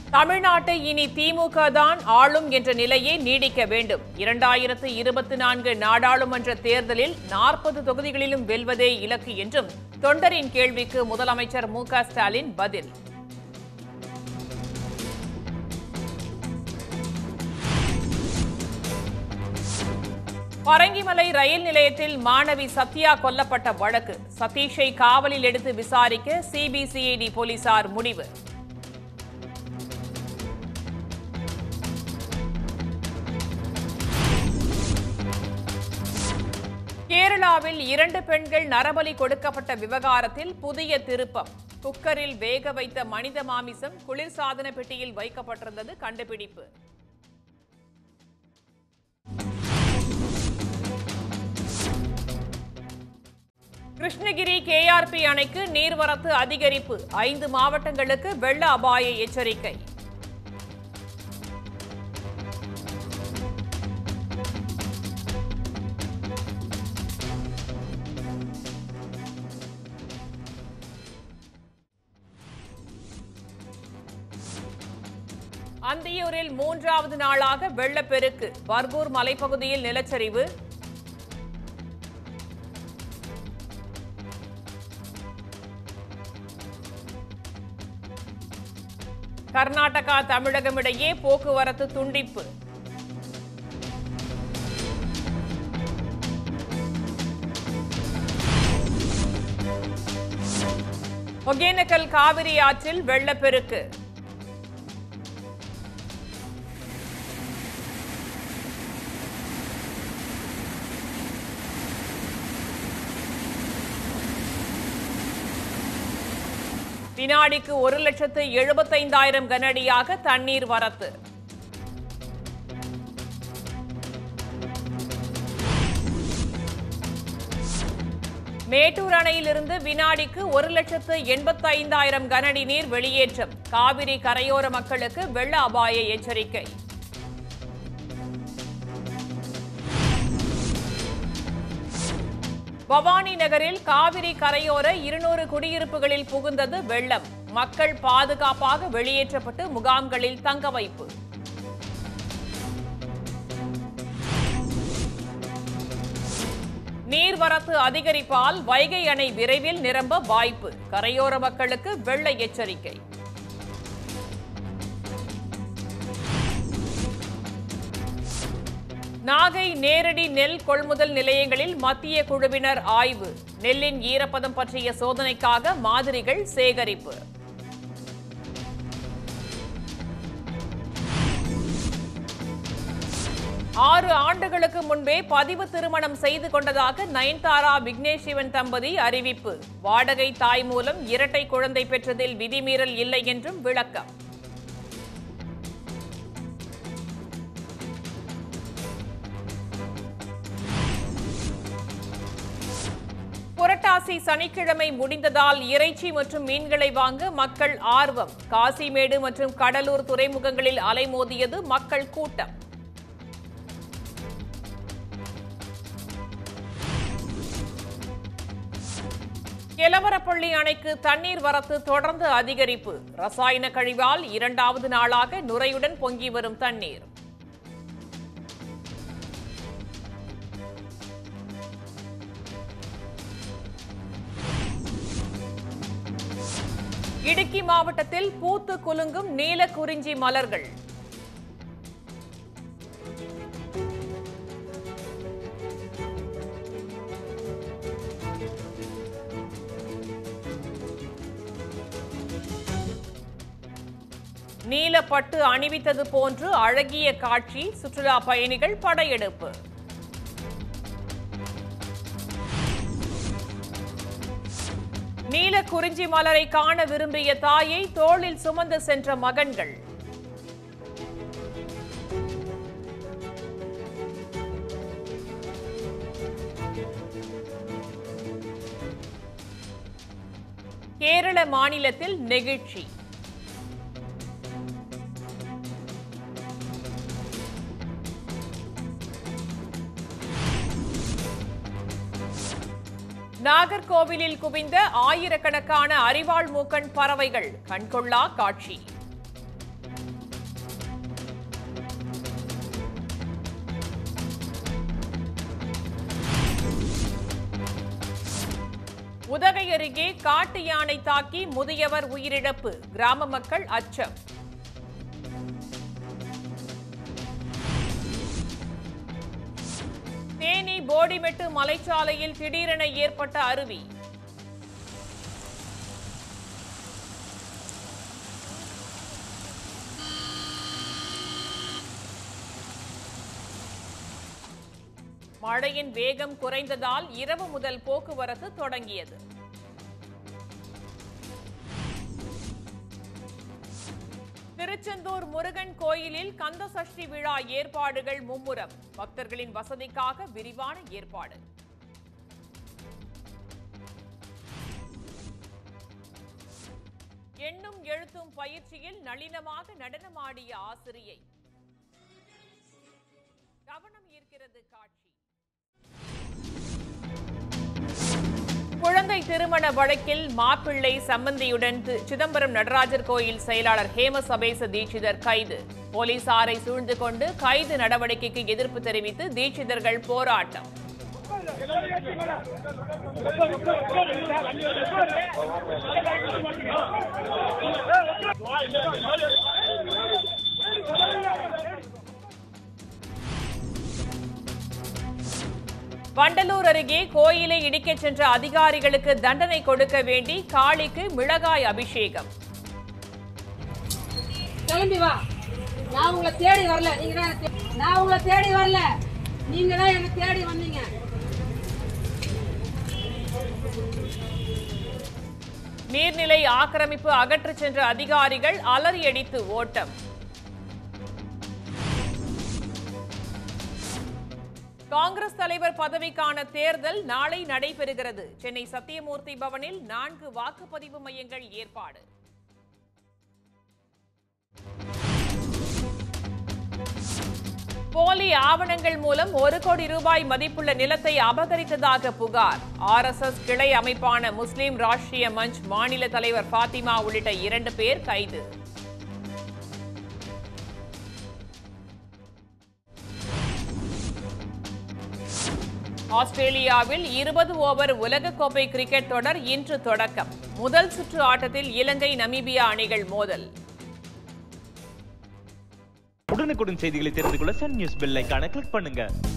தமிழ்நாட்டை இனி திமுக தான் ஆளும் என்ற நிலையே நீடிக்க வேண்டும் இரண்டாயிரத்து இருபத்தி நான்கு நாடாளுமன்ற தேர்தலில் நாற்பது தொகுதிகளிலும் வெல்வதே இலக்கு என்றும் தொண்டரின் கேள்விக்கு முதலமைச்சர் மு க ஸ்டாலின் பதில் பரங்கிமலை ரயில் நிலையத்தில் மாணவி சத்யா கொல்லப்பட்ட வழக்கு சதீஷை காவலில் எடுத்து விசாரிக்க சிபிசிஐடி போலீசார் முடிவு கேரளாவில் இரண்டு பெண்கள் நரபலி கொடுக்கப்பட்ட விவகாரத்தில் புதிய திருப்பம் குக்கரில் வேக வைத்த மனித மாமிசம் குளிர்சாதன பெட்டியில் வைக்கப்பட்டிருந்தது கண்டுபிடிப்பு கிருஷ்ணகிரி கேஆர்பி அணைக்கு நீர்வரத்து அதிகரிப்பு ஐந்து மாவட்டங்களுக்கு வெள்ள அபாய எச்சரிக்கை அந்தியூரில் மூன்றாவது நாளாக வெள்ளப்பெருக்கு பர்கூர் மலைப்பகுதியில் நிலச்சரிவு கர்நாடகா தமிழகம் இடையே போக்குவரத்து துண்டிப்பு ஒகேனக்கல் காவிரி ஆற்றில் வெள்ளப்பெருக்கு வினாடிக்கு ஒரு லட்சத்து எழுபத்தைந்தாயிரம் கனஅடியாக தண்ணீர் வரத்து மேட்டூர் அணையிலிருந்து வினாடிக்கு ஒரு லட்சத்து எண்பத்தைந்தாயிரம் கனஅடி நீர் வெளியேற்றம் காவிரி கரையோர மக்களுக்கு வெள்ள அபாய எச்சரிக்கை பவானி நகரில் காவிரி கரையோர இருநூறு குடியிருப்புகளில் புகுந்தது வெள்ளம் மக்கள் பாதுகாப்பாக வெளியேற்றப்பட்டு முகாம்களில் தங்க வைப்பு நீர்வரத்து அதிகரிப்பால் வைகை அணை விரைவில் நிரம்ப வாய்ப்பு கரையோர மக்களுக்கு வெள்ள எச்சரிக்கை நாகை நேரடி நெல் கொள்முதல் நிலையங்களில் மத்திய குழுவினர் ஆய்வு நெல்லின் ஈரப்பதம் பற்றிய சோதனைக்காக மாதிரிகள் சேகரிப்பு ஆறு ஆண்டுகளுக்கு முன்பே பதிவு திருமணம் செய்து கொண்டதாக நயன்தாரா விக்னேஷ் சிவன் தம்பதி அறிவிப்பு வாடகை தாய் மூலம் இரட்டை குழந்தை பெற்றதில் விதிமீறல் இல்லை என்றும் விளக்கம் புரட்டாசி சனிக்கிழமை முடிந்ததால் இறைச்சி மற்றும் மீன்களை வாங்க மக்கள் ஆர்வம் காசிமேடு மற்றும் கடலூர் துறைமுகங்களில் அலைமோதியது மக்கள் கூட்டம் கெலவரப்பள்ளி அணைக்கு தண்ணீர் வரத்து தொடர்ந்து அதிகரிப்பு ரசாயன கழிவால் இரண்டாவது நாளாக நுரையுடன் பொங்கி வரும் தண்ணீர் இடுக்கி மாவட்டத்தில் பூத்து குலுங்கும் நீலக்குறிஞ்சி மலர்கள் நீலப்பட்டு அணிவித்தது போன்று அழகிய காட்சி சுற்றுலா பயணிகள் படையெடுப்பு நீல குறிஞ்சி மலரை காண விரும்பிய தாயை தோளில் சுமந்து சென்ற மகன்கள் கேரள மாநிலத்தில் நெகிழ்ச்சி நாகர்கோவிலில் குவிந்த ஆயிரக்கணக்கான அரிவாள் மூக்கன் பறவைகள் கண்கொள்ளா காட்சி உதகை அருகே காட்டு யானை தாக்கி முதியவர் உயிரிழப்பு கிராம மக்கள் அச்சம் தேனி போடிமெட்டு மலைச்சாலையில் திடீரென ஏற்பட்ட அருவி மழையின் வேகம் குறைந்ததால் இரவு முதல் போக்குவரத்து தொடங்கியது திருச்செந்தூர் முருகன் கோயிலில் கந்த சஷ்டி விழா ஏற்பாடுகள் மும்முரம் பக்தர்களின் வசதிக்காக விரிவான ஏற்பாடு எண்ணும் எழுத்தும் பயிற்சியில் நளினமாக நடனமாடிய ஆசிரியை கவனம் ஈர்க்கிறது காட்சி குழந்தை திருமண வழக்கில் மாப்பிள்ளை சம்பந்தியுடன் தி- சிதம்பரம் நடராஜர் கோயில் செயலாளர் ஹேம சபேச தீட்சிதர் கைது போலீசாரை சூழ்ந்து கொண்டு கைது நடவடிக்கைக்கு எதிர்ப்பு தெரிவித்து தீட்சிதர்கள் போராட்டம் வண்டலூர் அருகே கோயிலை இடிக்கச் சென்ற அதிகாரிகளுக்கு தண்டனை கொடுக்க வேண்டி காளிக்கு மிளகாய் அபிஷேகம் கிளம்பி வா நான் உங்களை தேடி வரல நீங்க தான் என்னை தே- நான் உங்களை தேடி வரல நீங்க தான் என்ன தேடி வந்தீங்க நீர்நிலை ஆக்கிரமிப்பு அகற்றச் சென்ற அதிகாரிகள் அலறியடித்து ஓட்டம் காங்கிரஸ் தலைவர் பதவிக்கான தேர்தல் நாளை நடைபெறுகிறது சென்னை சத்தியமூர்த்தி பவனில் நான்கு வாக்குப்பதிவு மையங்கள் ஏற்பாடு போலி ஆவணங்கள் மூலம் ஒரு கோடி ரூபாய் மதிப்புள்ள நிலத்தை அபகரித்ததாக புகார் ஆர்எஸ்எஸ் கிளை அமைப்பான முஸ்லிம் ராஷ்டிரிய மஞ்ச் மாநில தலைவர் ஃபாத்திமா உள்ளிட்ட இரண்டு பேர் கைது ஆஸ்திரேலியாவில் இருபது ஓவர் உலகக்கோப்பை கிரிக்கெட் தொடர் இன்று தொடக்கம் முதல் சுற்று ஆட்டத்தில் இலங்கை நமீபியா அணிகள் மோதல் உடனுக்குடன் செய்திகளை தெரிந்து கொள்ள சன் நியூஸ் பெல் ஐகானை கிளிக் பண்ணுங்க